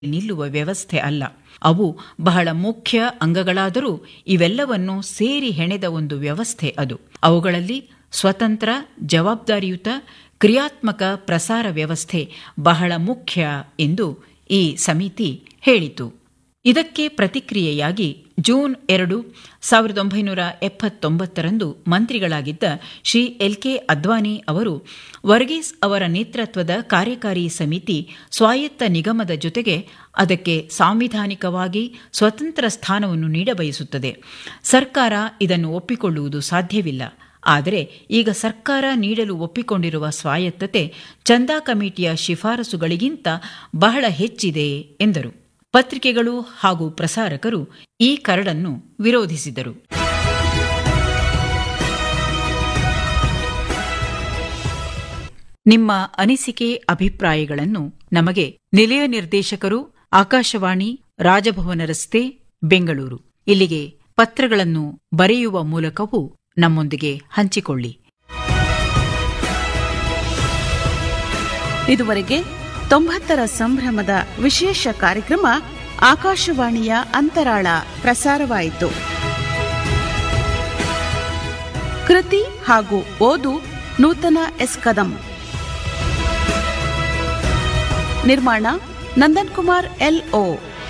ನಿಲ್ಲುವ ವ್ಯವಸ್ಥೆ ಅಲ್ಲ ಅವು ಬಹಳ ಮುಖ್ಯ ಅಂಗಗಳಾದರೂ ಇವೆಲ್ಲವನ್ನು ಸೇರಿ ಹೆಣೆದ ಒಂದು ವ್ಯವಸ್ಥೆ ಅದು ಅವುಗಳಲ್ಲಿ ಸ್ವತಂತ್ರ ಜವಾಬ್ದಾರಿಯುತ ಕ್ರಿಯಾತ್ಮಕ ಪ್ರಸಾರ ವ್ಯವಸ್ಥೆ ಬಹಳ ಮುಖ್ಯ ಎಂದು ಈ ಸಮಿತಿ ಹೇಳಿತು ಇದಕ್ಕೆ ಪ್ರತಿಕ್ರಿಯೆಯಾಗಿ ಜೂನ್ ಎರಡು ಸಾವಿರದ ಒಂಬೈನೂರ ಎಪ್ಪತ್ತೊಂಬತ್ತರಂದು ಮಂತ್ರಿಗಳಾಗಿದ್ದ ಶ್ರೀ ಎಲ್ ಕೆ ಅದ್ವಾನಿ ಅವರು ವರ್ಗೀಸ್ ಅವರ ನೇತೃತ್ವದ ಕಾರ್ಯಕಾರಿ ಸಮಿತಿ ಸ್ವಾಯತ್ತ ನಿಗಮದ ಜೊತೆಗೆ ಅದಕ್ಕೆ ಸಾಂವಿಧಾನಿಕವಾಗಿ ಸ್ವತಂತ್ರ ಸ್ಥಾನವನ್ನು ನೀಡಬಯಸುತ್ತದೆ ಸರ್ಕಾರ ಇದನ್ನು ಒಪ್ಪಿಕೊಳ್ಳುವುದು ಸಾಧ್ಯವಿಲ್ಲ ಆದರೆ ಈಗ ಸರ್ಕಾರ ನೀಡಲು ಒಪ್ಪಿಕೊಂಡಿರುವ ಸ್ವಾಯತ್ತತೆ ಚಂದಾ ಕಮಿಟಿಯ ಶಿಫಾರಸುಗಳಿಗಿಂತ ಬಹಳ ಹೆಚ್ಚಿದೆ ಎಂದರು ಪತ್ರಿಕೆಗಳು ಹಾಗೂ ಪ್ರಸಾರಕರು ಈ ಕರಡನ್ನು ವಿರೋಧಿಸಿದರು ನಿಮ್ಮ ಅನಿಸಿಕೆ ಅಭಿಪ್ರಾಯಗಳನ್ನು ನಮಗೆ ನಿಲಯ ನಿರ್ದೇಶಕರು ಆಕಾಶವಾಣಿ ರಾಜಭವನ ರಸ್ತೆ ಬೆಂಗಳೂರು ಇಲ್ಲಿಗೆ ಪತ್ರಗಳನ್ನು ಬರೆಯುವ ಮೂಲಕವೂ ನಮ್ಮೊಂದಿಗೆ ಹಂಚಿಕೊಳ್ಳಿ ಇದುವರೆಗೆ ತೊಂಬತ್ತರ ಸಂಭ್ರಮದ ವಿಶೇಷ ಕಾರ್ಯಕ್ರಮ ಆಕಾಶವಾಣಿಯ ಅಂತರಾಳ ಪ್ರಸಾರವಾಯಿತು ಕೃತಿ ಹಾಗೂ ಓದು ನೂತನ ಎಸ್ ಕದಂ ನಿರ್ಮಾಣ ನಂದನ್ ಕುಮಾರ್ ಎಲ್ಒ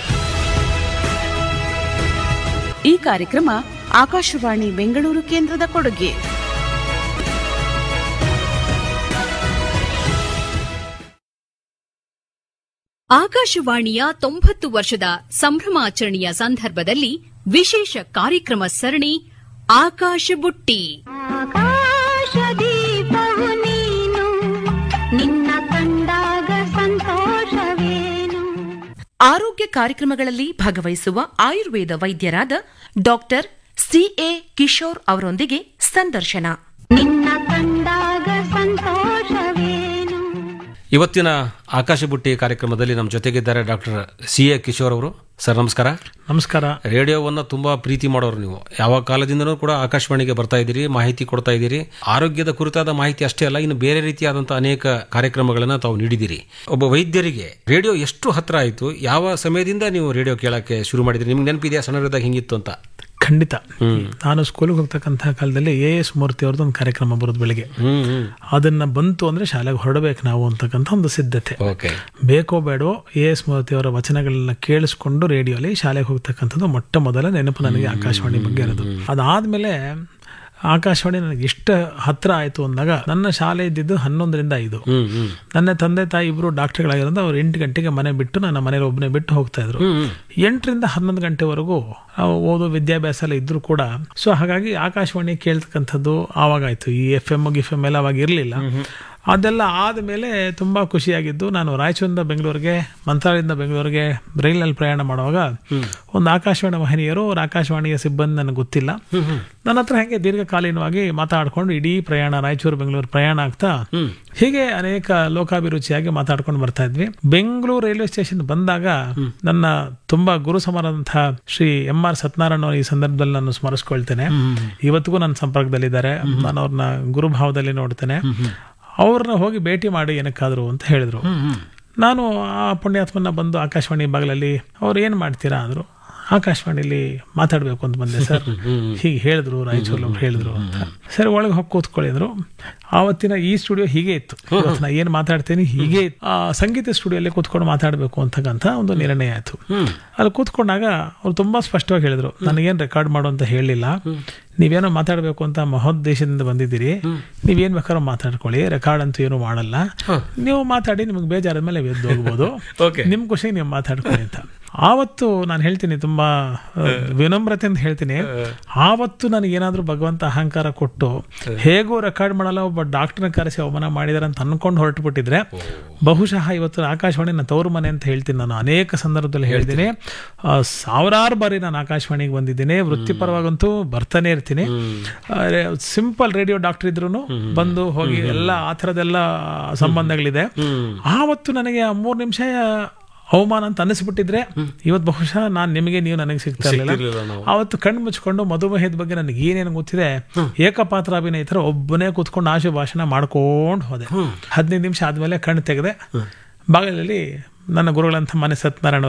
ಈ ಕಾರ್ಯಕ್ರಮ ಆಕಾಶವಾಣಿ ಬೆಂಗಳೂರು ಕೇಂದ್ರದ ಕೊಡುಗೆ ಆಕಾಶವಾಣಿಯ ತೊಂಬತ್ತು ವರ್ಷದ ಸಂಭ್ರಮಾಚರಣೆಯ ಸಂದರ್ಭದಲ್ಲಿ ವಿಶೇಷ ಕಾರ್ಯಕ್ರಮ ಸರಣಿ ಆಕಾಶ ಬುಟ್ಟಿ ಆಕಾಶ ದೀಪವು ನೀನು ನಿನ್ನ ಕಂಡಾಗ ಸಂತೋಷವೇನು ಆರೋಗ್ಯ ಕಾರ್ಯಕ್ರಮಗಳಲ್ಲಿ ಭಾಗವಹಿಸುವ ಆಯುರ್ವೇದ ವೈದ್ಯರಾದ ಡಾಕ್ಟರ್ ಸಿಎ ಕಿಶೋರ್ ಅವರೊಂದಿಗೆ ಸಂದರ್ಶನ ನಿನ್ನ ಕಂಡಾಗ ಸಂತೋಷವೇನು ಇವತ್ತಿನ ಆಕಾಶ ಬುಟ್ಟಿ ಕಾರ್ಯಕ್ರಮದಲ್ಲಿ ನಮ್ಮ ಜೊತೆಗಿದ್ದಾರೆ ಡಾಕ್ಟರ್ ಸಿ ಎ ಕಿಶೋರ್ ಅವರು ಸರ್ ನಮಸ್ಕಾರ ನಮಸ್ಕಾರ ರೇಡಿಯೋವನ್ನು ತುಂಬಾ ಪ್ರೀತಿ ಮಾಡೋರು ನೀವು ಯಾವ ಕಾಲದಿಂದನೂ ಕೂಡ ಆಕಾಶವಾಣಿಗೆ ಬರ್ತಾ ಇದ್ದೀರಿ ಮಾಹಿತಿ ಕೊಡ್ತಾ ಇದ್ದೀರಿ ಆರೋಗ್ಯದ ಕುರಿತಾದ ಮಾಹಿತಿ ಅಷ್ಟೇ ಅಲ್ಲ ಇನ್ನು ಬೇರೆ ರೀತಿಯಾದಂತಹ ಅನೇಕ ಕಾರ್ಯಕ್ರಮಗಳನ್ನು ತಾವು ನೀಡಿದ್ದೀರಿ ಒಬ್ಬ ವೈದ್ಯರಿಗೆ ರೇಡಿಯೋ ಎಷ್ಟು ಹತ್ರ ಆಯಿತು ಯಾವ ಸಮಯದಿಂದ ನೀವು ರೇಡಿಯೋ ಕೇಳಕ್ಕೆ ಶುರು ಮಾಡಿದ್ರಿ ನಿಮ್ಗೆ ನೆನಪಿದೆಯಾ ಸಣ್ಣದಾಗ ಹಿಂಗಿತ್ತು ಅಂತ ಖಂಡಿತ ನಾನು ಸ್ಕೂಲಿಗೆ ಹೋಗ್ತಕ್ಕಂಥ ಕಾಲದಲ್ಲಿ ಎ ಎಸ್ ಮೂರ್ತಿ ಅವ್ರದ್ದು ಒಂದು ಕಾರ್ಯಕ್ರಮ ಬರೋದು ಬೆಳಿಗ್ಗೆ ಹ್ಮ್ ಹ್ಮ್ ಅದನ್ನ ಬಂತು ಅಂದ್ರೆ ಶಾಲೆಗೆ ಹೊರಡಬೇಕು ನಾವು ಅಂತಕ್ಕಂಥ ಒಂದು ಸಿದ್ಧತೆ ಓಕೆ ಬೇಕೋ ಬೇಡವೋ ಎ ಎಸ್ ಮೂರ್ತಿ ಅವರ ವಚನಗಳನ್ನ ಕೇಳಿಸ್ಕೊಂಡು ರೇಡಿಯೋಲಿ ಶಾಲೆಗೆ ಹೋಗ್ತಕ್ಕಂಥದ್ದು ಮೊಟ್ಟ ಮೊದಲ ನೆನಪು ನನಗೆ ಆಕಾಶವಾಣಿ ಬಗ್ಗೆ ಇರೋದು ಅದಾದ್ಮೇಲೆ ಆಕಾಶವಾಣಿ ನನಗೆ ಎಷ್ಟು ಹತ್ರ ಆಯ್ತು ಅಂದಾಗ ನನ್ನ ಶಾಲೆ ಇದ್ದಿದ್ದು ಹನ್ನೊಂದರಿಂದ ಐದು ಹ್ಮ್ ಹ್ಮ್ ನನ್ನ ತಂದೆ ತಾಯಿ ಇಬ್ರು ಡಾಕ್ಟರ್ಗಳಾಗಿರೋದು ಅವ್ರು ಎಂಟು ಗಂಟೆಗೆ ಮನೆ ಬಿಟ್ಟು ನನ್ನ ಮನೇಲಿ ಒಬ್ಬನೇ ಬಿಟ್ಟು ಹೋಗ್ತಾ ಇದ್ರು ಎಂಟರಿಂದ ಹನ್ನೊಂದು ಗಂಟೆವರೆಗೂ ನಾವು ಓದು ವಿದ್ಯಾಭ್ಯಾಸ ಎಲ್ಲ ಇದ್ರು ಕೂಡ ಸೊ ಹಾಗಾಗಿ ಆಕಾಶವಾಣಿ ಕೇಳ್ತಕ್ಕಂಥದ್ದು ಆವಾಗಾಯ್ತು ಈ ಎಫ್ ಎಮ್ ಗಿಫ್ ಎಮ್ ಎಲ್ಲ ಅವಾಗ ಇರಲಿಲ್ಲ ಅದೆಲ್ಲ ಆದಮೇಲೆ ತುಂಬ ಖುಷಿಯಾಗಿದ್ದು ನಾನು ರಾಯಚೂರಿಂದ ಬೆಂಗಳೂರಿಗೆ ಮಂತ್ರಾಲಯದಿಂದ ಬೆಂಗಳೂರಿಗೆ ರೈಲಿನಲ್ಲಿ ಪ್ರಯಾಣ ಮಾಡುವಾಗ ಒಂದು ಆಕಾಶವಾಣಿ ವಾಹಿನಿಯರು ಅವ್ರ ಆಕಾಶವಾಣಿಯ ಸಿಬ್ಬಂದಿ ನನಗೆ ಗೊತ್ತಿಲ್ಲ ನನ್ನ ಹತ್ರ ಹಾಗೆ ದೀರ್ಘಕಾಲೀನವಾಗಿ ಮಾತಾಡ್ಕೊಂಡು ಇಡೀ ಪ್ರಯಾಣ ರಾಯಚೂರು ಬೆಂಗಳೂರು ಪ್ರಯಾಣ ಆಗ್ತಾ ಹೀಗೆ ಅನೇಕ ಲೋಕಾಭಿರುಚಿಯಾಗಿ ಮಾತಾಡ್ಕೊಂಡು ಬರ್ತಾ ಇದ್ವಿ ಬೆಂಗಳೂರು ರೈಲ್ವೆ ಸ್ಟೇಷನ್ ಬಂದಾಗ ನನ್ನ ತುಂಬಾ ಗುರು ಸಮರಾದಂತಹ ಶ್ರೀ ಎಂ ಆರ್ ಸತ್ಯನಾರಾಯಣ ಅವರು ಈ ಸಂದರ್ಭದಲ್ಲಿ ನಾನು ಸ್ಮರಿಸ್ಕೊಳ್ತೇನೆ ಇವತ್ತಿಗೂ ನನ್ನ ಸಂಪರ್ಕದಲ್ಲಿದ್ದಾರೆ ನಾನು ಅವ್ರನ್ನ ಗುರುಭಾವದಲ್ಲಿ ನೋಡ್ತೇನೆ ಅವ್ರನ್ನ ಹೋಗಿ ಭೇಟಿ ಮಾಡಿ ಏನಕ್ಕಾದ್ರು ಅಂತ ಹೇಳಿದ್ರು ನಾನು ಆ ಪುಣ್ಯಾತ್ಮನ ಬಂದು ಆಕಾಶವಾಣಿ ಬಾಗಿಲಲ್ಲಿ ಅವ್ರು ಏನ್ ಮಾಡ್ತೀರಾ ಅಂದ್ರು ಆಕಾಶವಾಣಿಲಿ ಮಾತಾಡ್ಬೇಕು ಅಂತ ಬಂದೆ ಸರ್ ಹೀಗೆ ಹೇಳಿದ್ರು ರಾಯಚೂರಲ್ಲಿ ಅವ್ರು ಹೇಳಿದ್ರು ಅಂತ ಸರಿ ಒಳಗೆ ಹೋಗಿ ಕೂತ್ಕೊಳ್ಳಿ ಅಂದ್ರು ಆವತ್ತಿನ ಈ ಸ್ಟುಡಿಯೋ ಹೀಗೆ ಇತ್ತು ಇವತ್ತು ನಾ ಏನ್ ಮಾತಾಡ್ತೇನೆ ಹೀಗೆ ಇತ್ತು. ಆ ಸಂಗೀತ ಸ್ಟುಡಿಯೋಲ್ಲಿ ಕೂತ್ಕೊಂಡು ಮಾತಾಡಬೇಕು ಅಂತಕ್ಕಂಥ ಒಂದು ನಿರ್ಣಯ ಆಯ್ತು ಅಲ್ಲಿ ಕೂತ್ಕೊಂಡಾಗ ಅವ್ರು ತುಂಬಾ ಸ್ಪಷ್ಟವಾಗಿ ಹೇಳಿದ್ರು ನನಗೇನ್ ರೆಕಾರ್ಡ್ ಮಾಡು ಅಂತ ಹೇಳಿಲ್ಲ ನೀವೇನೋ ಮಾತಾಡಬೇಕು ಅಂತ ಮಹೋದ್ದೇಶದಿಂದ ಬಂದಿದ್ದೀರಿ ನೀವೇನ್ ಬೇಕಾದ್ರೂ ಮಾತಾಡ್ಕೊಳ್ಳಿ ರೆಕಾರ್ಡ್ ಅಂತೂ ಏನು ಮಾಡಲ್ಲ ನೀವು ಮಾತಾಡಿ ನಿಮ್ಗೆ ಬೇಜಾರದ ಮೇಲೆ ಎದ್ದು ಹೋಗ್ಬೋದು Okay. ನಿಮ್ ಖುಷಿಗೆ ನೀವು ಮಾತಾಡ್ಕೊಳ್ಳಿ ಅಂತ ಆವತ್ತು ನಾನು ಹೇಳ್ತೀನಿ ತುಂಬಾ ಆ, ವಿನಮ್ರತೆಯಿಂದ ಹೇಳ್ತೀನಿ ಆವತ್ತು ನನಗೆ ಏನಾದ್ರೂ ಭಗವಂತ ಅಹಂಕಾರ ಕೊಟ್ಟು ಹೇಗೂ ರೆಕಾರ್ಡ್ ಮಾಡಲ್ಲ ಒಬ್ಬ ಡಾಕ್ಟರ್ನ ಕರೆಸಿ ಅವಮಾನ ಮಾಡಿದಾರೆ ಅಂತ ಅನ್ಕೊಂಡು ಹೊರಟು ಬಿಟ್ಟಿದ್ರೆ ಬಹುಶಃ ಇವತ್ತು ಆಕಾಶವಾಣಿ ನನ್ನ ತವರು ಮನೆ ಅಂತ ಹೇಳ್ತೀನಿ ನಾನು ಅನೇಕ ಸಂದರ್ಭದಲ್ಲಿ ಹೇಳ್ತೀನಿ ಆ, ಸಾವಿರಾರು ಬಾರಿ ನಾನು ಆಕಾಶವಾಣಿಗೆ ಬಂದಿದ್ದೀನಿ ವೃತ್ತಿಪರವಾಗಂತೂ ಬರ್ತಾನೆ ಇರ್ತೀನಿ ಸಿಂಪಲ್ ರೇಡಿಯೋ ಡಾಕ್ಟರ್ ಇದ್ರು ಬಂದು ಹೋಗಿ ಎಲ್ಲ ಆ ಥರದ್ದೆಲ್ಲ ಸಂಬಂಧಗಳಿದೆ ಆವತ್ತು ನನಗೆ ಆ ಮೂರು ನಿಮಿಷ ಅವಮಾನ ಅಂತ ಅನಿಸ್ಬಿಟ್ಟಿದ್ರೆ ಇವತ್ತು ಬಹುಶಃ ನಾನು ನಿಮಗೆ ನೀವು ನನಗೆ ಸಿಗ್ತಾ ಇರಲಿಲ್ಲ ಅವತ್ತು ಕಣ್ಣು ಮುಚ್ಕೊಂಡು ಮಧುಮೇಹದ ಬಗ್ಗೆ ನನಗೆ ಏನೇನು ಗೊತ್ತಿದೆ ಏಕಪಾತ್ರ ಅಭಿನಯಿತರ ಒಬ್ಬನೇ ಕೂತ್ಕೊಂಡು ಆಶು ಭಾಷಣ ಮಾಡ್ಕೊಂಡು ಹೋದೆ ಹದಿನೈದು ನಿಮಿಷ ಆದ್ಮೇಲೆ ಕಣ್ಣು ತೆಗೆದೆ ಬಾಗಿಲಲ್ಲಿ ನನ್ನ ಗುರುಗಳಂತ ಮನೆ ಸತ್ಯನಾರಾಯಣ